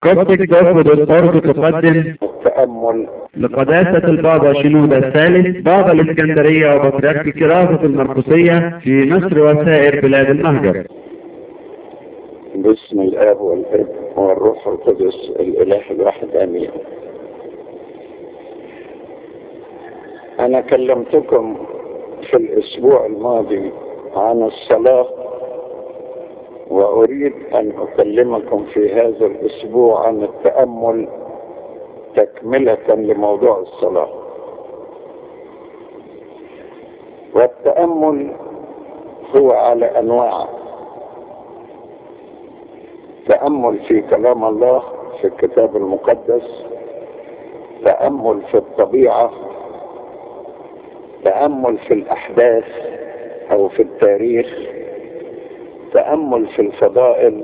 قصدك ترفض الطرد تقدم التأمل لقداسة البابا شنودة الثالث بابا الإسكندرية وبطريرك كراسة المرقسية في مصر وسائر بلاد المهجر باسم الآب والابن والروح القدس الإله الواحد آمين أنا كلمتكم في الأسبوع الماضي عن الصلاة وأريد أن أكلمكم في هذا الأسبوع عن التأمل تكملة لموضوع الصلاة والتأمل هو على أنواع تأمل في كلام الله في الكتاب المقدس تأمل في الطبيعة تأمل في الأحداث أو في التاريخ تأمل في الفضائل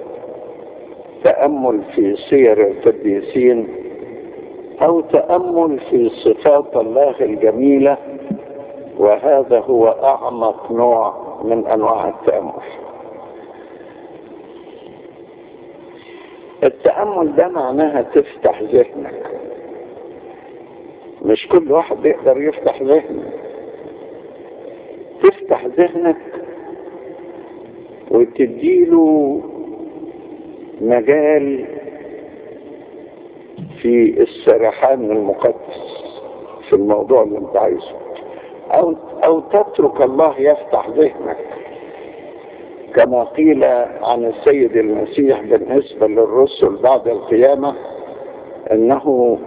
تأمل في سير القديسين أو تأمل في صفات الله الجميلة وهذا هو أعمق نوع من أنواع التأمل التأمل ده معناها تفتح ذهنك مش كل واحد يقدر يفتح ذهنه تفتح ذهنك وتديله مجال في السرحان المقدس في الموضوع اللي انت عايزه او او تترك الله يفتح ذهنك كما قيل عن السيد المسيح بالنسبة للرسل بعد القيامة انه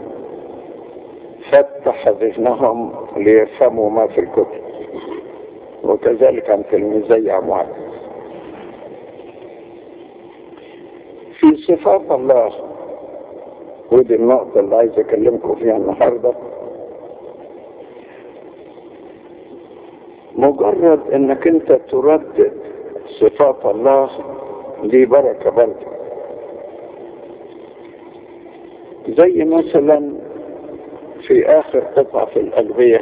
فتح ذهنهم ليفهموا ما في الكتب وكذلك عن تلميذي أموال في صفات الله ودي النقطة اللي عايز أكلمكم فيها النهاردة مجرد انك انت تردد صفات الله دي بركة برضه زي مثلا في آخر قطعة في الأدوية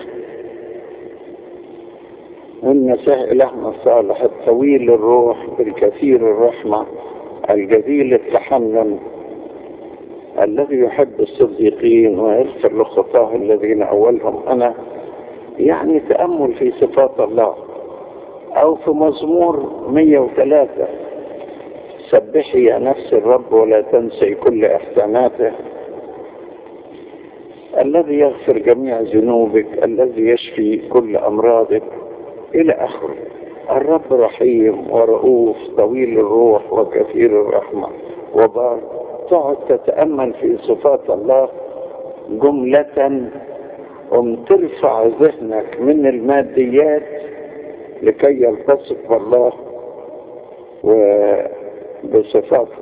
والمسيح إلهنا الصالح الطويل الروح بالكثير الرحمة الجزيل التحنن الذي يحب الصديقين ويغفر لخطاه الذين أولهم أنا يعني تأمل في صفات الله أو في مزمور 103 سبحي يا نفس الرب ولا تنسي كل إحساناته الذي يغفر جميع ذنوبك الذي يشفي كل أمراضك إلى آخره الرب رحيم ورؤوف طويل الروح وكثير الرحمة وبار تقعد تتأمل في صفات الله جملة أم ترفع ذهنك من الماديات لكي يلتصق بالله وبصفاته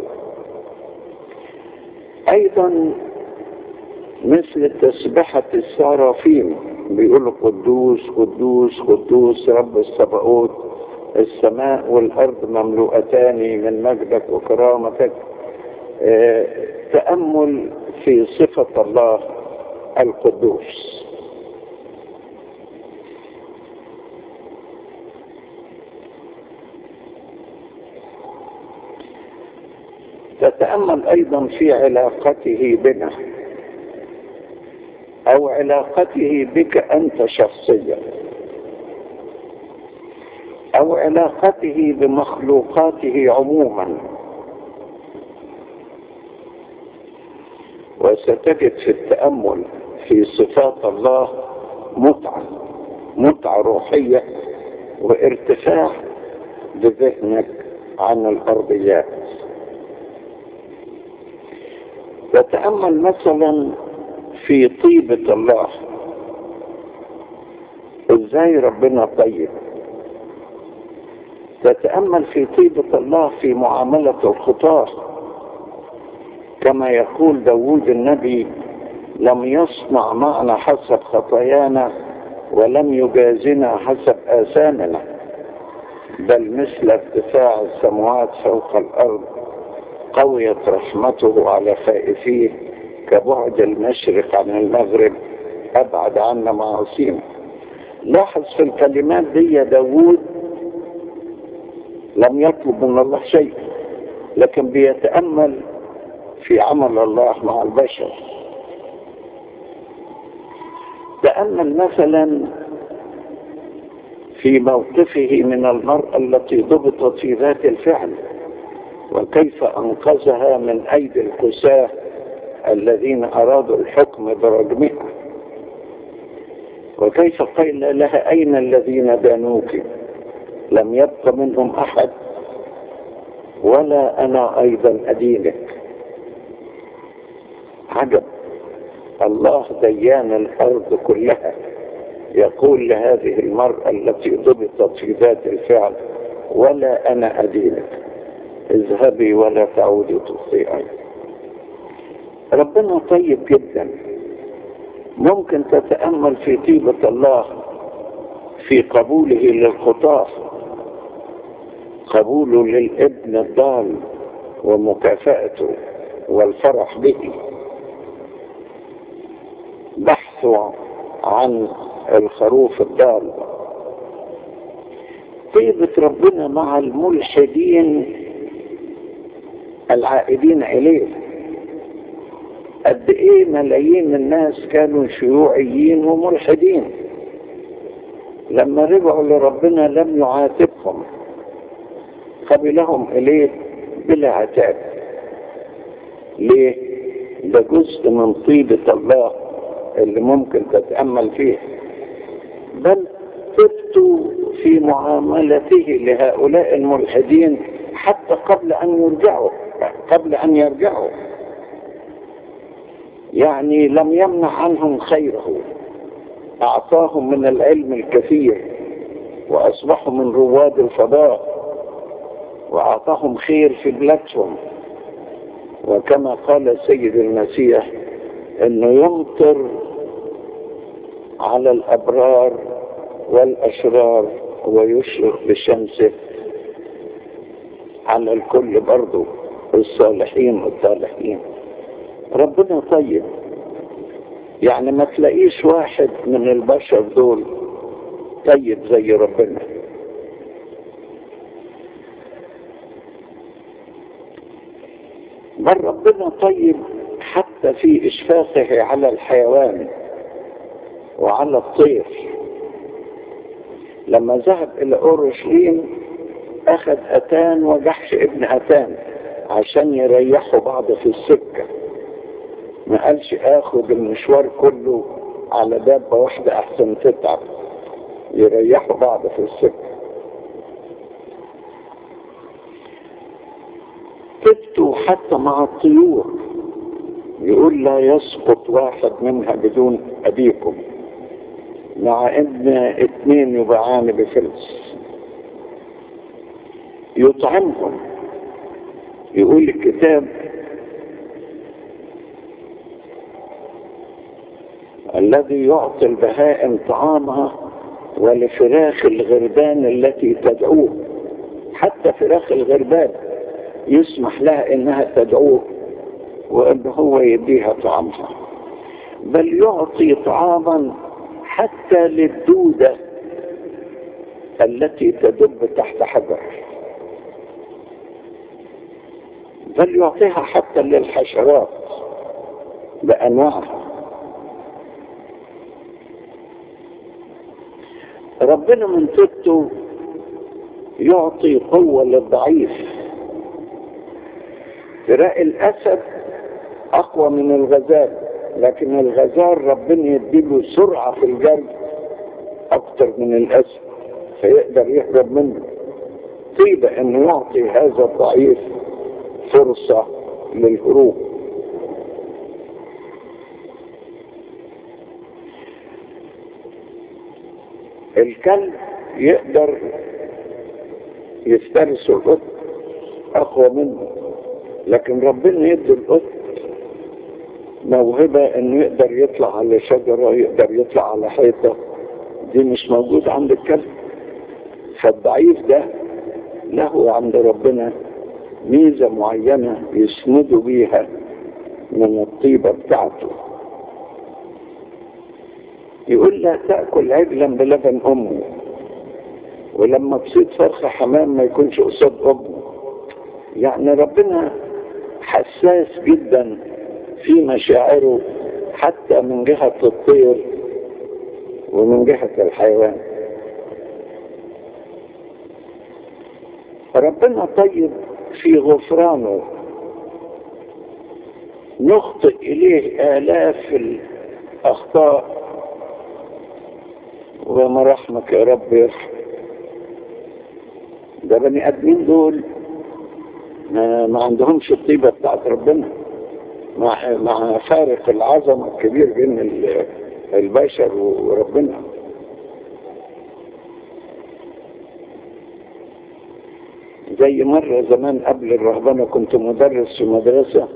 أيضا مثل تسبحة السرافيم بيقولوا قدوس قدوس قدوس رب السبقوت السماء والأرض مملوءتان من مجدك وكرامتك اه تأمل في صفة الله القدوس تتأمل أيضا في علاقته بنا أو علاقته بك أنت شخصيا أو علاقته بمخلوقاته عموما وستجد في التأمل في صفات الله متعة متعة روحية وارتفاع بذهنك عن الأرضيات تتأمل مثلا في طيبة الله ازاي ربنا طيب تتأمل في طيبة الله في معاملة الخطاة كما يقول داود النبي لم يصنع معنا حسب خطايانا ولم يجازنا حسب آثامنا بل مثل ارتفاع السماوات فوق الأرض قويت رحمته على خائفيه كبعد المشرق عن المغرب أبعد عنا معاصينا لاحظ في الكلمات دي داود لم يطلب من الله شيء لكن بيتأمل في عمل الله مع البشر تأمل مثلا في موقفه من المرأة التي ضبطت في ذات الفعل وكيف أنقذها من أيدي الكساه الذين أرادوا الحكم برجمها وكيف قيل لها أين الذين بانوك لم يبق منهم أحد ولا أنا أيضا أدينك عجب الله ديان الأرض كلها يقول لهذه المرأة التي ضبطت في ذات الفعل ولا أنا أدينك اذهبي ولا تعودي تخطئي ربنا طيب جدا ممكن تتأمل في طيبة الله في قبوله للخطاة قبوله للابن الضال ومكافأته والفرح به بحثه عن الخروف الضال طيبة ربنا مع الملحدين العائدين إليه قد ايه ملايين الناس كانوا شيوعيين وملحدين لما رجعوا لربنا لم يعاتبهم قبلهم اليه بلا عتاب ليه ده جزء من طيبة الله اللي ممكن تتأمل فيه بل طبت في معاملته لهؤلاء الملحدين حتى قبل أن يرجعوا قبل أن يرجعوا يعني لم يمنع عنهم خيره أعطاهم من العلم الكثير وأصبحوا من رواد الفضاء وأعطاهم خير في بلادهم وكما قال السيد المسيح انه يمطر على الابرار والاشرار ويشرق بشمسه على الكل برضه الصالحين والطالحين ربنا طيب يعني ما تلاقيش واحد من البشر دول طيب زي ربنا بل ربنا طيب حتى في إشفاقه على الحيوان وعلى الطير لما ذهب إلى أورشليم أخذ أتان وجحش ابن أتان عشان يريحوا بعض في السكة ما قالش آخذ المشوار كله على دابة واحدة أحسن تتعب يريحوا بعض في السكة تبتوا حتى مع الطيور يقول لا يسقط واحد منها بدون أبيكم مع ان اثنين يبيعان بفلس يطعمهم يقول الكتاب الذي يعطي البهائم طعامها ولفراخ الغربان التي تدعوه حتى فراخ الغربان يسمح لها انها تدعوه وان هو يديها طعامها بل يعطي طعاما حتى للدودة التي تدب تحت حجر بل يعطيها حتى للحشرات بأنواعها ربنا من توبته يعطي قوة للضعيف فراء الأسد أقوى من الغزال لكن الغزال ربنا يديله سرعة في الجري أكتر من الأسد فيقدر يهرب منه طيبة أنه يعطي هذا الضعيف فرصة للهروب الكلب يقدر يفترس القط أقوى منه لكن ربنا يدي القط موهبة انه يقدر يطلع على شجرة يقدر يطلع على حيطة دي مش موجود عند الكلب فالضعيف ده له عند ربنا ميزة معينة يسندوا بيها من الطيبة بتاعته يقول لا تأكل عجلا بلبن أمه ولما تصيد فرخة حمام ما يكونش قصاد أمه يعني ربنا حساس جدا في مشاعره حتى من جهة الطير ومن جهة الحيوان ربنا طيب في غفرانه نخطئ إليه آلاف الأخطاء ومرحمك يا رب يرحم ده بني آدمين دول ما, ما عندهمش الطيبة بتاعت ربنا مع, مع فارق العظمة الكبير بين البشر وربنا زي مرة زمان قبل الرهبنة كنت مدرس في مدرسة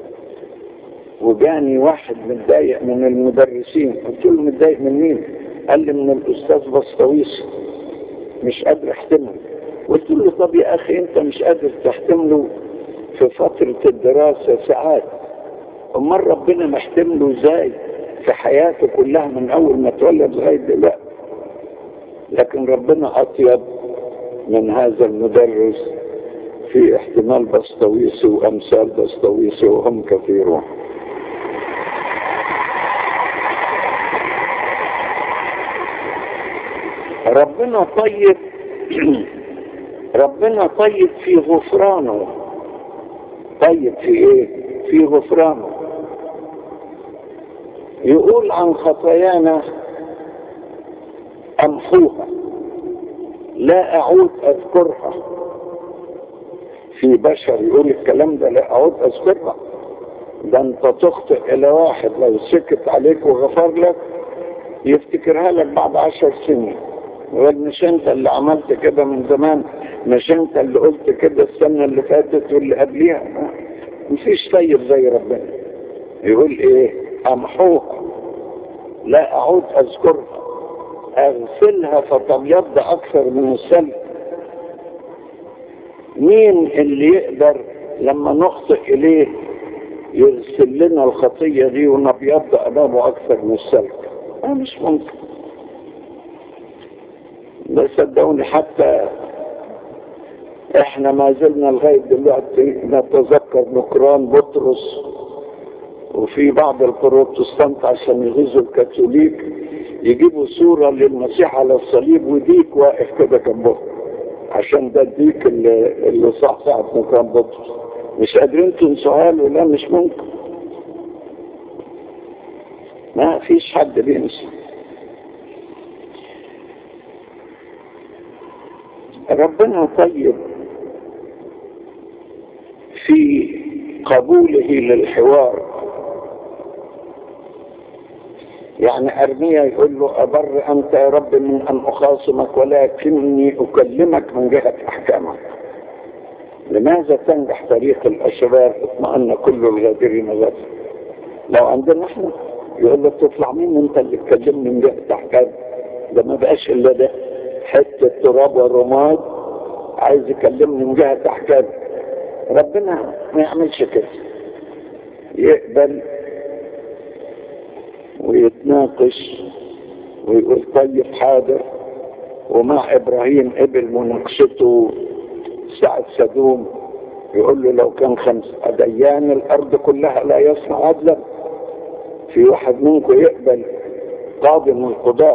وجاني واحد متضايق من المدرسين قلت له متضايق من مين؟ قال لي من الأستاذ بسطويس مش قادر احتمل قلت له طب يا أخي أنت مش قادر تحتمله في فترة الدراسة ساعات أمال ربنا محتمله ازاي في حياته كلها من أول ما اتولد لغاية دلوقتي لكن ربنا أطيب من هذا المدرس في احتمال بسطويسي وأمثال بسطويسي وهم كثيرون ربنا طيب ربنا طيب في غفرانه طيب في ايه في غفرانه يقول عن خطايانا امحوها لا اعود اذكرها في بشر يقول الكلام ده لا اعود اذكرها ده انت تخطئ الى واحد لو سكت عليك وغفر لك يفتكرها لك بعد عشر سنين يقول مش انت اللي عملت كده من زمان مش انت اللي قلت كده السنة اللي فاتت واللي قبليها مفيش طيب زي ربنا يقول ايه امحوها لا اعود اذكرها اغسلها فتبيض اكثر من السلب مين اللي يقدر لما نخطئ اليه يغسل لنا الخطية دي ونبيض امامه اكثر من السلب اه مش ممكن بس صدقوني حتى احنا ما زلنا لغاية دلوقتي نتذكر نكران بطرس وفي بعض البروتستانت عشان يغيظوا الكاثوليك يجيبوا صورة للمسيح على الصليب وديك واقف كده جنبه عشان ده الديك اللي, اللي صح ساعة نكران بطرس مش قادرين تنسوها له لا مش ممكن ما فيش حد بينسى ربنا طيب في قبوله للحوار يعني أرميا يقول له أبر أنت يا رب من أن أخاصمك ولكني أكلمك من جهة أحكامك لماذا تنجح طريق الأشرار اطمأن كل الغادرين غدا لو عندنا احنا يقول له تطلع مين انت اللي تكلمني من جهة أحكام ده ما بقاش إلا ده حتة تراب ورماد عايز يكلمني من جهة أحكام ربنا ما يعملش كده يقبل ويتناقش ويقول طيب حاضر ومع ابراهيم قبل مناقشته سعد سدوم يقول له لو كان خمس أديان الأرض كلها لا يصنع عدلا في واحد منكم يقبل قاضي من القضاة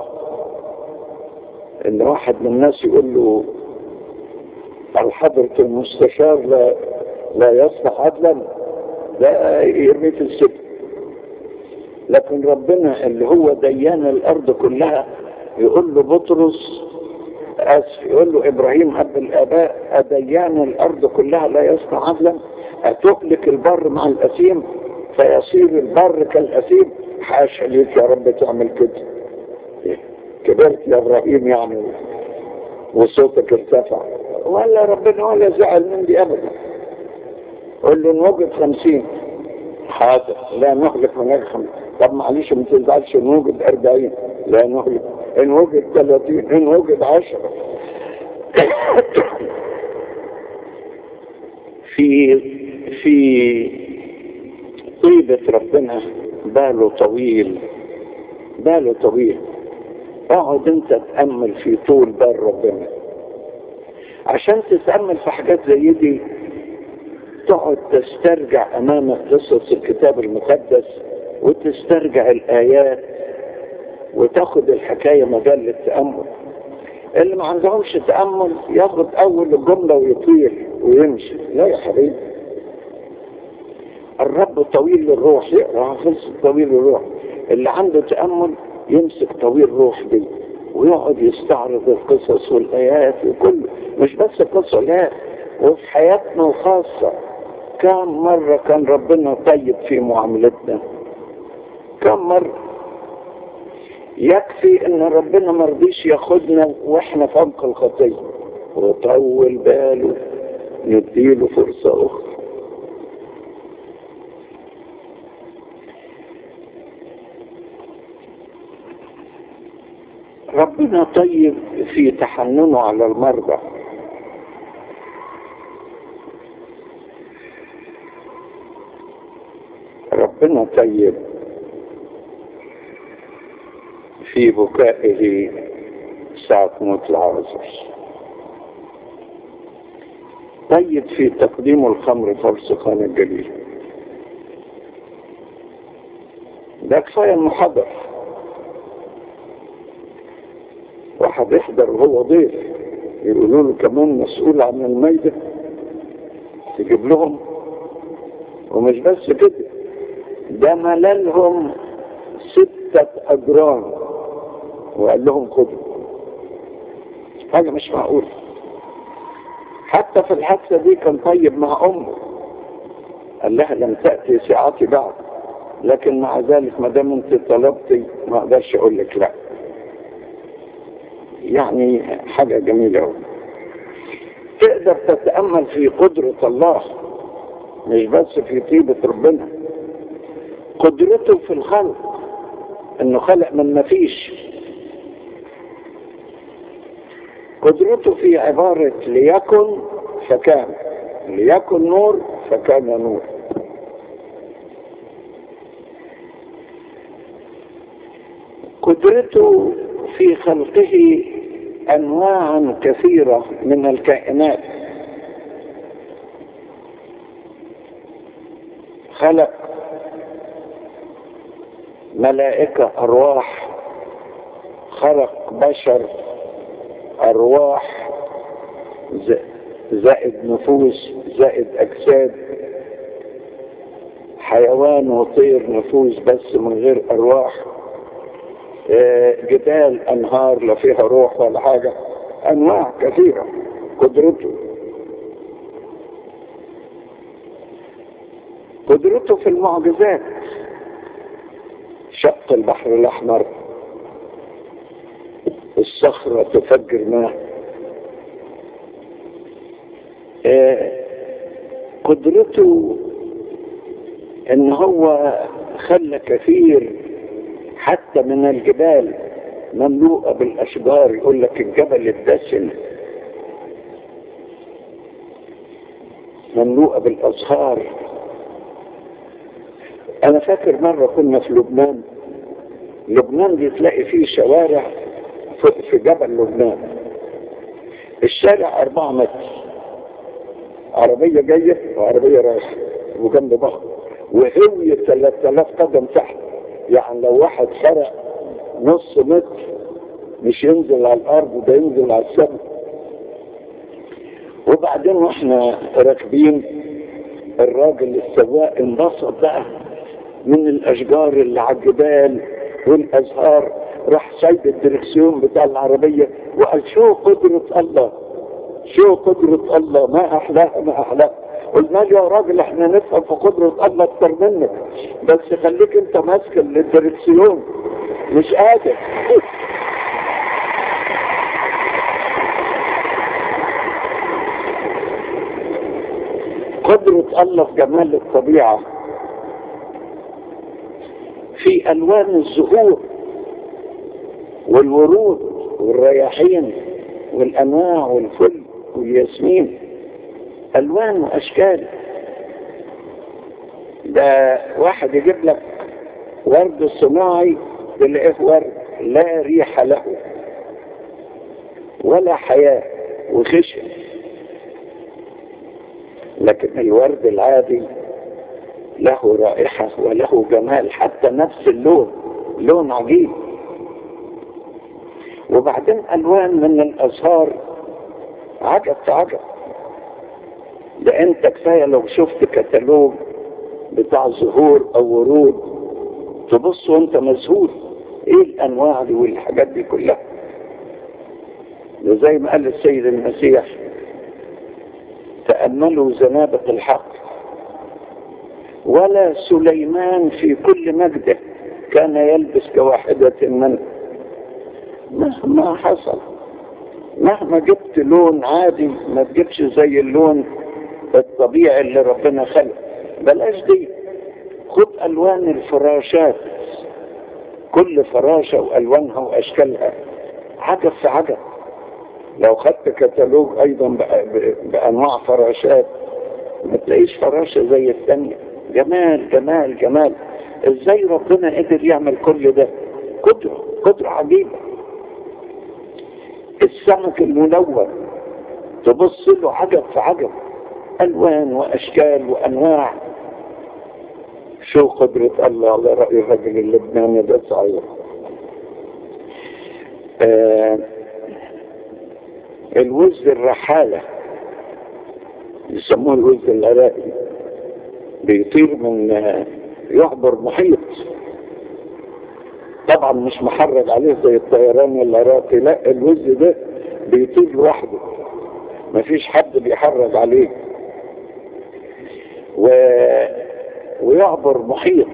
إن واحد من الناس يقول له الحضرة المستشار لا لا يصنع عدلا لا يرمي في السجن لكن ربنا اللي هو ديان الارض كلها يقول له بطرس اسف يقول له ابراهيم اب الاباء اديان الارض كلها لا يصنع عدلا اتهلك البر مع الاثيم فيصير البر كالاثيم حاشا ليك يا رب تعمل كده كبرت يا ابراهيم يعني وصوتك ارتفع ولا ربنا ولا زعل مني ابدا قول له نوجد خمسين حاضر لا نهلك من خمسين طب معلش ما تزعلش ان وجد 40 لا نهلك ان وجد 30 ان وجد 10 في في طيبة ربنا باله طويل باله طويل اقعد انت تأمل في طول بال ربنا عشان تتأمل في حاجات زي دي تقعد تسترجع امامك قصص الكتاب المقدس وتسترجع الايات وتاخد الحكايه مجال للتامل اللي ما عندهمش تامل ياخد اول الجمله ويطير ويمشي لا يا حبيبي الرب طويل الروح يقرا خلص طويل الروح اللي عنده تامل يمسك طويل الروح دي ويقعد يستعرض القصص والايات وكل مش بس القصص لا وفي حياتنا الخاصه كم مره كان ربنا طيب في معاملتنا كم مره يكفي ان ربنا ما رضيش ياخدنا واحنا في عمق الخطيه وطول باله نديله فرصه اخرى ربنا طيب في تحننه على المرضى ربنا طيب في بكائه ساعة موت العازر طيب في تقديم الخمر فرسخان الجليل ده كفاية المحاضر واحد يحضر وهو ضيف يقولوا له كمان مسؤول عن الميدة تجيب لهم ومش بس كده ده مللهم ستة أجرام وقال لهم خدوا حاجة مش معقولة حتى في الحادثة دي كان طيب مع أمه قال لها لم تأتي ساعتي بعد لكن مع ذلك ما دام انت طلبتي ما اقدرش اقول لك لا يعني حاجة جميلة أوي تقدر تتأمل في قدرة الله مش بس في طيبة ربنا قدرته في الخلق انه خلق من ما فيش قدرته في عبارة ليكن فكان ليكن نور فكان نور قدرته في خلقه انواعا كثيرة من الكائنات خلق ملائكة ارواح خلق بشر ارواح زائد نفوس زائد اجساد حيوان وطير نفوس بس من غير ارواح جبال انهار لا فيها روح ولا حاجة انواع كثيرة قدرته قدرته في المعجزات شق البحر الاحمر الصخرة تفجر ماء قدرته ان هو خلى كثير حتى من الجبال مملوءة بالأشجار يقول لك الجبل الدسم مملوءة بالأزهار أنا فاكر مرة كنا في لبنان لبنان دي تلاقي فيه شوارع في جبل لبنان الشارع أربعة متر عربية جاية وعربية رايحة وجنب بعض وهوية 3000 قدم تحت يعني لو واحد سرق نص متر مش ينزل على الارض ده ينزل على السماء وبعدين واحنا راكبين الراجل السواق انبسط بقى من الاشجار اللي على الجبال والازهار راح سايب الدركسيون بتاع العربيه وقال شو قدره الله شو قدره الله ما احلاها ما احلاها قلنا له يا راجل احنا نفهم في قدرة الله اكتر منك بس خليك انت ماسك الدركسيون مش قادر قدرة الله في جمال الطبيعة في ألوان الزهور والورود والرياحين والأنواع والفل والياسمين ألوان وأشكال ده واحد يجيب لك ورد صناعي تلاقيه ورد لا ريح له ولا حياة وخشن لكن الورد العادي له رائحة وله جمال حتى نفس اللون لون عجيب وبعدين ألوان من الأزهار عجب في عجب ده انت كفاية لو شفت كتالوج بتاع زهور او ورود تبص وانت مذهول ايه الانواع دي والحاجات دي كلها ده زي ما قال السيد المسيح تأملوا زنابة الحق ولا سليمان في كل مجده كان يلبس كواحدة منه مهما حصل مهما جبت لون عادي ما تجيبش زي اللون الطبيعي اللي ربنا خلق بلاش دي خد الوان الفراشات كل فراشة والوانها واشكالها عجب في عجب لو خدت كتالوج ايضا بانواع فراشات ما تلاقيش فراشة زي الثانية جمال جمال جمال ازاي ربنا قدر يعمل كل ده قدرة قدرة عجيبة السمك الملون تبص له عجب في عجب الوان واشكال وانواع شو قدرة الله على رأي الرجل اللبناني ده صحيح آه الوز الرحالة يسموه الوز العراقي بيطير من يعبر محيط طبعا مش محرج عليه زي الطيران العراقي لا الوز ده بيطير لوحده مفيش حد بيحرج عليه و... ويعبر محيط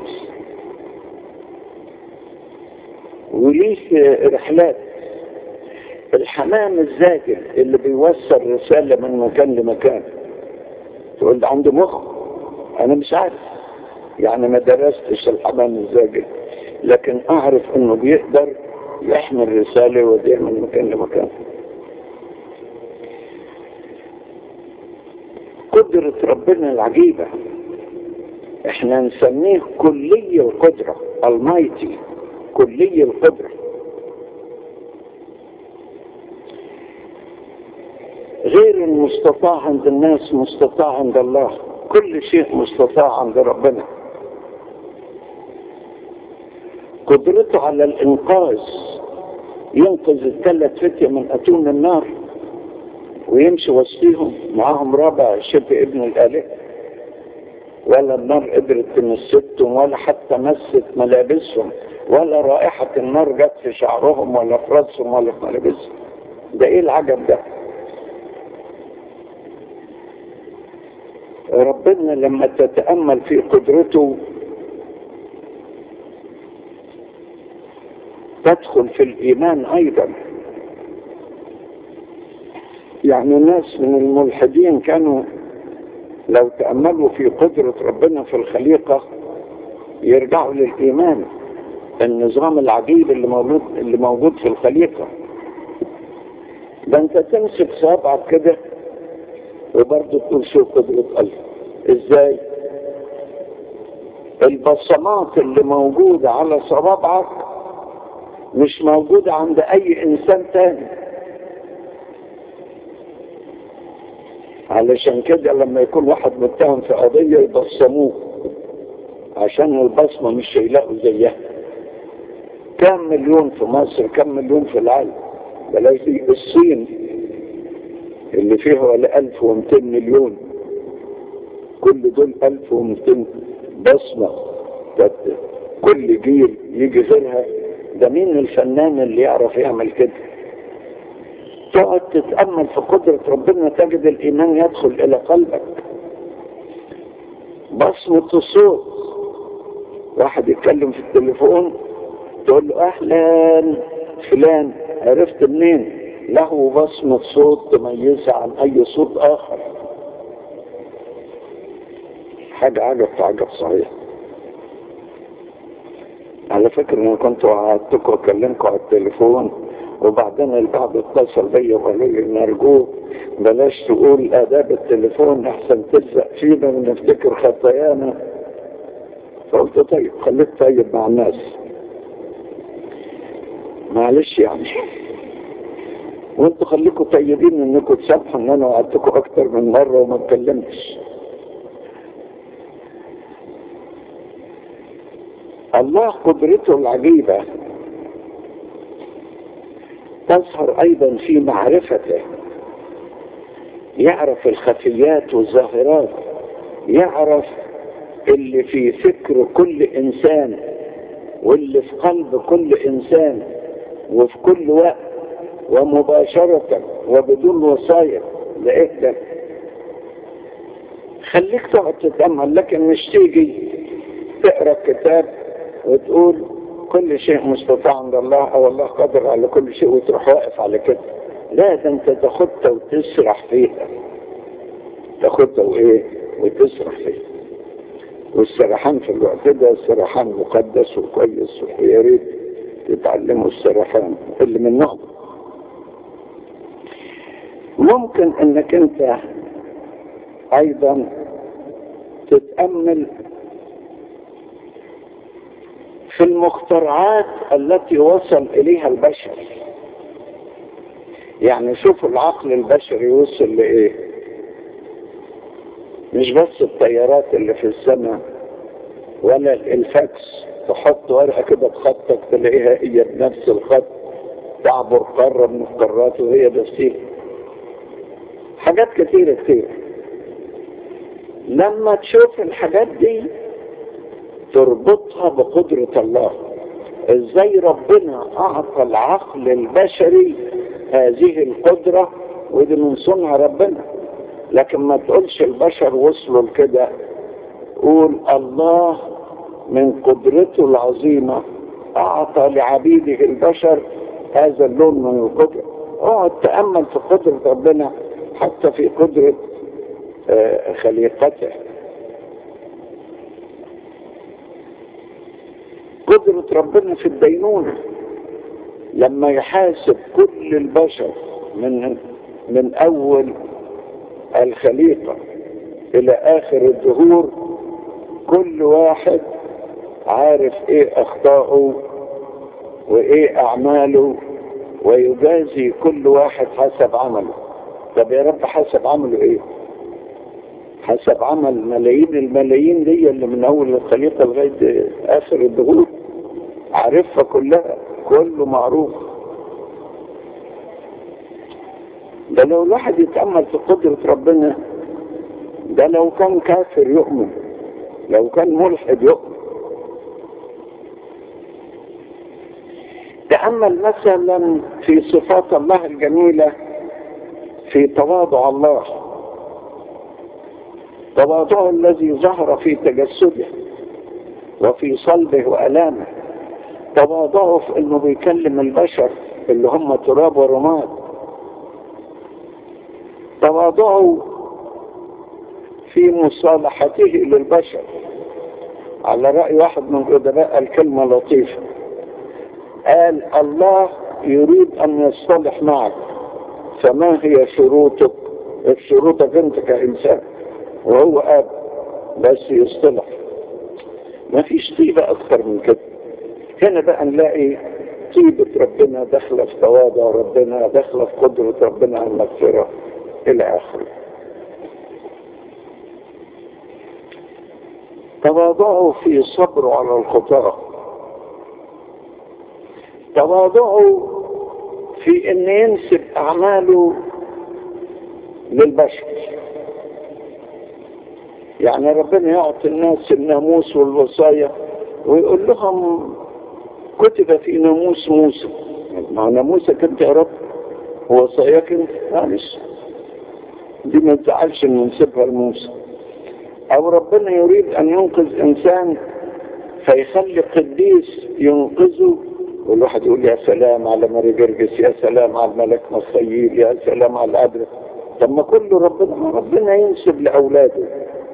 وليه رحلات الحمام الزاجل اللي بيوصل رسالة من مكان لمكان تقول ده عنده مخ انا مش عارف يعني ما درستش الحمام الزاجل لكن اعرف انه بيقدر يحمل رسالة ويوديها من مكان لمكان قدرة ربنا العجيبة احنا نسميه كلية القدرة المايتي كلية القدرة غير المستطاع عند الناس مستطاع عند الله كل شيء مستطاع عند ربنا قدرته على الانقاذ ينقذ الثلاث فتية من اتون النار ويمشي وسطيهم معاهم رابع شبه ابن الآلهة ولا النار قدرت تمستهم ولا حتى مست ملابسهم ولا رائحة النار جت في شعرهم ولا في راسهم ولا في ملابسهم ده ايه العجب ده ربنا لما تتأمل في قدرته تدخل في الإيمان أيضا يعني ناس من الملحدين كانوا لو تأملوا في قدرة ربنا في الخليقة يرجعوا للإيمان النظام العجيب اللي موجود اللي موجود في الخليقة ده انت تمسك صابعك كده وبرضه تقول شو قدرة الله ازاي البصمات اللي موجودة على صوابعك مش موجودة عند اي انسان تاني علشان كده لما يكون واحد متهم في قضية يبصموه عشان البصمة مش هيلاقوا زيها كم مليون في مصر كم مليون في العالم بلاش دي الصين اللي فيها ولا 1200 مليون كل دول 1200 بصمة كل جيل يجي غيرها ده مين الفنان اللي يعرف يعمل كده تقعد تتأمل في قدرة ربنا تجد الإيمان يدخل إلى قلبك بصمة الصوت واحد يتكلم في التليفون تقول له أهلا فلان عرفت منين له بصمة صوت تميزها عن أي صوت آخر حاجة عجب عجب صحيح على فكرة أنا كنت وعدتكم وأكلمكم على التليفون وبعدين البعض اتصل بيا وقالوا لي نرجوك بلاش تقول آداب التليفون أحسن تلزق فينا ونفتكر خطايانا فقلت طيب خليك طيب مع الناس معلش يعني وانتوا خليكم طيبين انكم تسامحوا ان انا وعدتكم اكتر من مره وما اتكلمتش الله قدرته العجيبة تظهر أيضا في معرفته يعرف الخفيات والظاهرات يعرف اللي في فكر كل إنسان واللي في قلب كل إنسان وفي كل وقت ومباشرة وبدون وصايا لإيه خليك تقعد تتأمل لكن مش تيجي تقرا الكتاب وتقول كل شيء مستطاع عند الله او الله قادر على كل شيء وتروح واقف على كده لا ده انت تاخدها وتسرح فيها تاخدها وايه وتسرح فيها والسرحان في الوقت ده سرحان مقدس وكويس ويا ريت تتعلموا السرحان اللي من نوع ممكن انك انت ايضا تتأمل في المخترعات التي وصل اليها البشر يعني شوفوا العقل البشري وصل لايه مش بس الطيارات اللي في السماء ولا الفاكس تحط ورقه كده بخطك تلاقيها هي بنفس الخط تعبر قاره من القارات وهي بسيطه حاجات كتيره كتير لما تشوف الحاجات دي تربطها بقدرة الله ازاي ربنا اعطى العقل البشري هذه القدرة ودي من صنع ربنا لكن ما تقولش البشر وصلوا لكده قول الله من قدرته العظيمة اعطى لعبيده البشر هذا اللون من القدرة اقعد تأمل في قدرة ربنا حتى في قدرة آه خليقته قدرة ربنا في الدينونة لما يحاسب كل البشر من من أول الخليقة إلى آخر الدهور كل واحد عارف إيه أخطاؤه وإيه أعماله ويجازي كل واحد حسب عمله طب يا رب حسب عمله إيه؟ حسب عمل ملايين الملايين دي اللي من اول الخليقة لغاية اخر الدهور عارفها كلها كله معروف ده لو الواحد يتأمل في قدرة ربنا ده لو كان كافر يؤمن لو كان ملحد يؤمن تأمل مثلا في صفات الله الجميلة في تواضع الله تواضعه الذي ظهر في تجسده وفي صلبه وألامه تواضعه في انه بيكلم البشر اللي هم تراب ورماد تواضعه في مصالحته للبشر على رأي واحد من الأدباء الكلمة لطيفة قال الله يريد أن يصطلح معك فما هي شروطك شروطك أنت كإنسان وهو اب بس يصطلح ما فيش طيبة اكتر من كده هنا بقى نلاقي طيبة ربنا داخلة في تواضع ربنا داخلة في قدرة ربنا على المغفرة الى اخره تواضعه في صبره على الخطاة تواضعه في ان ينسب اعماله للبشر يعني ربنا يعطي الناس الناموس والوصايا ويقول لهم كتب في ناموس موسى مع ناموسك انت يا رب ووصاياك انت معلش دي ما تزعلش ان نسيبها لموسى او ربنا يريد ان ينقذ انسان فيخلي قديس ينقذه والواحد يقول يا سلام على ماري جرجس يا سلام على الملك مصيل يا سلام على القدر طب ما كله ربنا ما ربنا ينسب لاولاده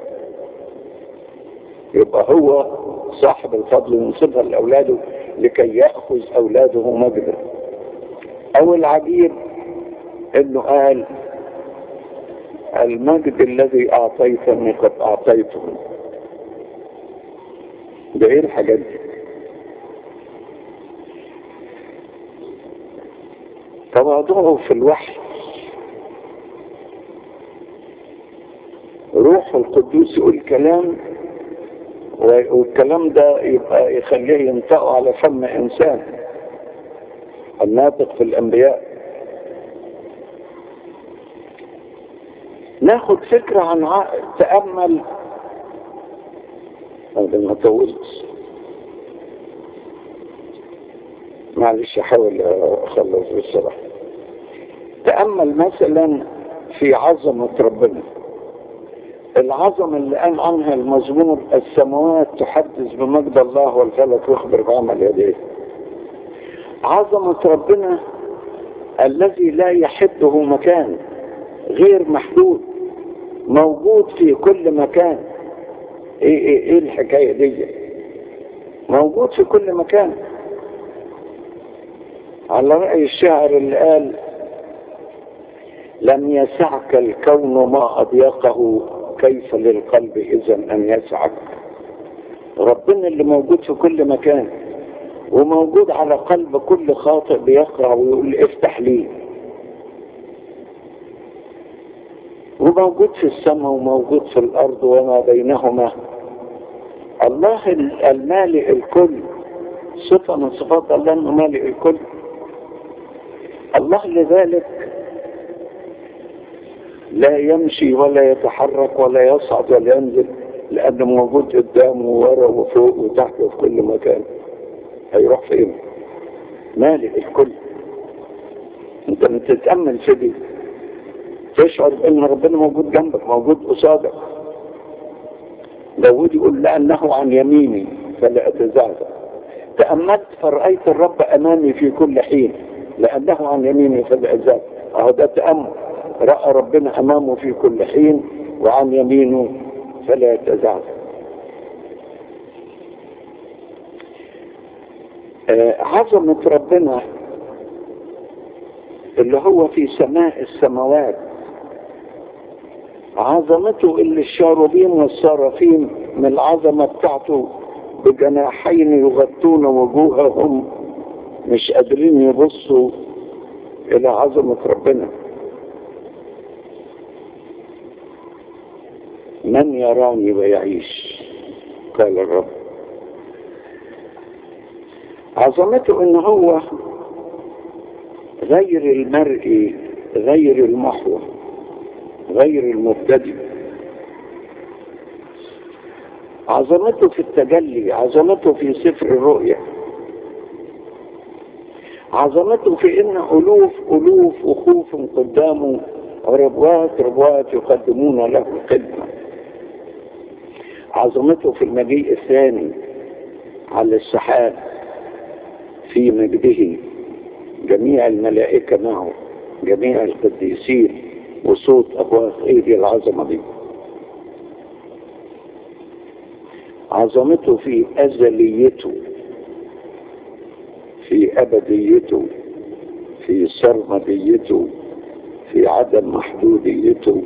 يبقى هو صاحب الفضل ينسبها لاولاده لكي ياخذ اولاده مجدا او العجيب انه قال المجد الذي اعطيتني قد اعطيته ده ايه الحاجات دي تواضعه في الوحي روح القدوس يقول كلام والكلام ده يبقى يخليه ينطقه على فم انسان الناطق في الانبياء ناخد فكرة عن عقل تأمل هذا ما طولت معلش احاول اخلص بسرعة تأمل مثلا في عظمة ربنا العظمة اللي قال عنها المزمور السماوات تحدث بمجد الله والفلك يخبر بعمل يديه عظمة ربنا الذي لا يحده مكان غير محدود موجود في كل مكان ايه ايه ايه الحكاية دي موجود في كل مكان على رأي الشاعر اللي قال لم يسعك الكون ما أضيقه كيف للقلب إذا أن يسعك ربنا اللي موجود في كل مكان وموجود على قلب كل خاطئ بيقرأ ويقول افتح لي وموجود في السماء وموجود في الأرض وما بينهما الله المالئ الكل صفة من صفات الله أنه مالئ الكل الله لذلك لا يمشي ولا يتحرك ولا يصعد ولا ينزل لأنه موجود قدامه وورا وفوق وتحت وفي كل مكان هيروح فين مالك الكل انت بتتأمل في دي تشعر بأن ربنا موجود جنبك موجود قصادك داود يقول لأنه عن يميني فلا أتزعزع تأملت فرأيت الرب أمامي في كل حين لأنه عن يميني فلا أتزعزع أهو ده تأمل رأى ربنا أمامه في كل حين وعن يمينه فلا يتزعزع آه عظمة ربنا اللي هو في سماء السماوات عظمته اللي الشاروبين والصرافين من العظمة بتاعته بجناحين يغطون وجوههم مش قادرين يبصوا إلى عظمة ربنا من يراني ويعيش قال الرب عظمته ان هو غير المرئي غير المحور غير المبتدئ عظمته في التجلي عظمته في سفر الرؤيا عظمته في ان الوف الوف وخوف قدامه ربوات ربوات يقدمون له الخدمه عظمته في المجيء الثاني على السحاب في مجده جميع الملائكة معه جميع القديسين وصوت أبواق ايه دي العظمة دي عظمته في أزليته في أبديته في سرمديته في عدم محدوديته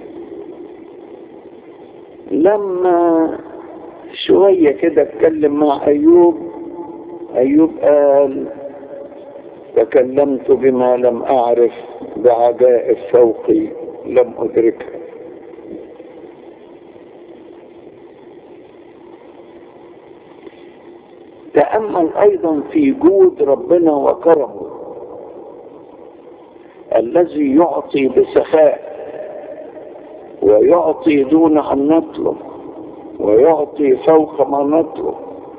لما شوية كده اتكلم مع أيوب أيوب قال تكلمت بما لم أعرف بعجائب فوقي لم أدركها تأمل أيضا في جود ربنا وكرمه الذي يعطي بسخاء ويعطي دون أن نطلب ويعطي فوق ما نطلب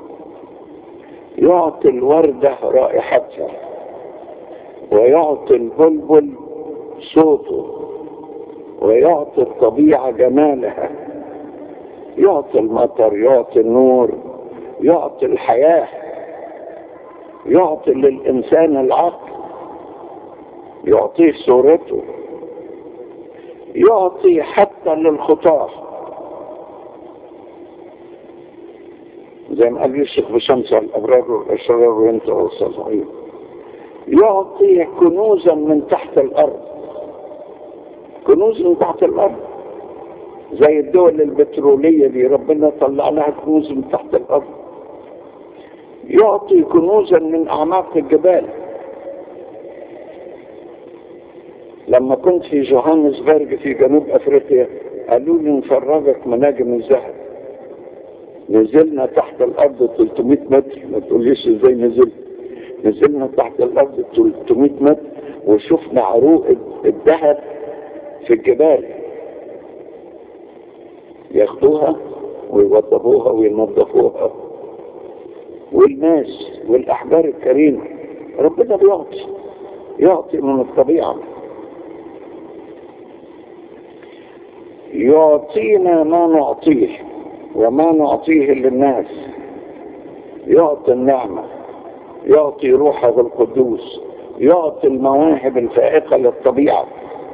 يعطي الوردة رائحتها ويعطي البلبل صوته ويعطي الطبيعة جمالها يعطي المطر يعطي النور يعطي الحياة يعطي للإنسان العقل يعطيه صورته يعطي حتى للخطاه زي ما قال يوسف بشمس الأبرار والأشرار وانت والصالحين يعطي كنوزا من تحت الأرض كنوز من تحت الأرض زي الدول البترولية دي ربنا طلع لها كنوز من تحت الأرض يعطي كنوزا من أعماق الجبال لما كنت في جوهانسبرج في جنوب أفريقيا قالوا لي نفرجك مناجم الذهب نزلنا تحت الارض 300 متر ما تقوليش ازاي نزل نزلنا تحت الارض 300 متر وشفنا عروق الذهب في الجبال ياخدوها ويوضبوها وينظفوها والناس والاحجار الكريمه ربنا بيعطي يعطي من الطبيعه يعطينا ما نعطيه وما نعطيه للناس يعطي النعمة يعطي روحه القدوس يعطي المواهب الفائقة للطبيعة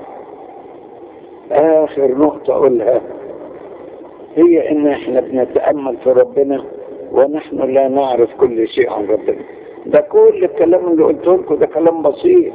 آخر نقطة أقولها هي إن إحنا بنتأمل في ربنا ونحن لا نعرف كل شيء عن ربنا ده كل الكلام اللي قلته لكم ده كلام بسيط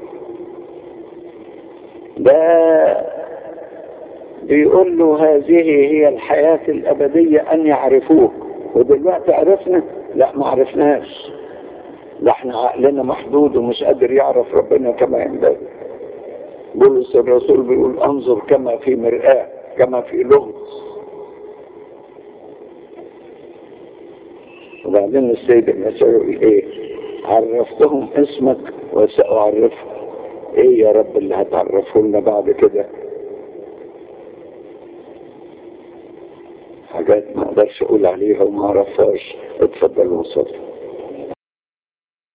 ده بيقول له هذه هي الحياة الأبدية أن يعرفوك ودلوقتي عرفنا لا ما عرفناش ده احنا عقلنا محدود ومش قادر يعرف ربنا كما ينبغي بولس الرسول بيقول انظر كما في مرآة كما في لغز وبعدين السيد المسيح يقول ايه عرفتهم اسمك وسأعرفهم ايه يا رب اللي هتعرفه لنا بعد كده حاجات ما اقدرش اقول عليها وما اعرفهاش اتفضلوا وصلوا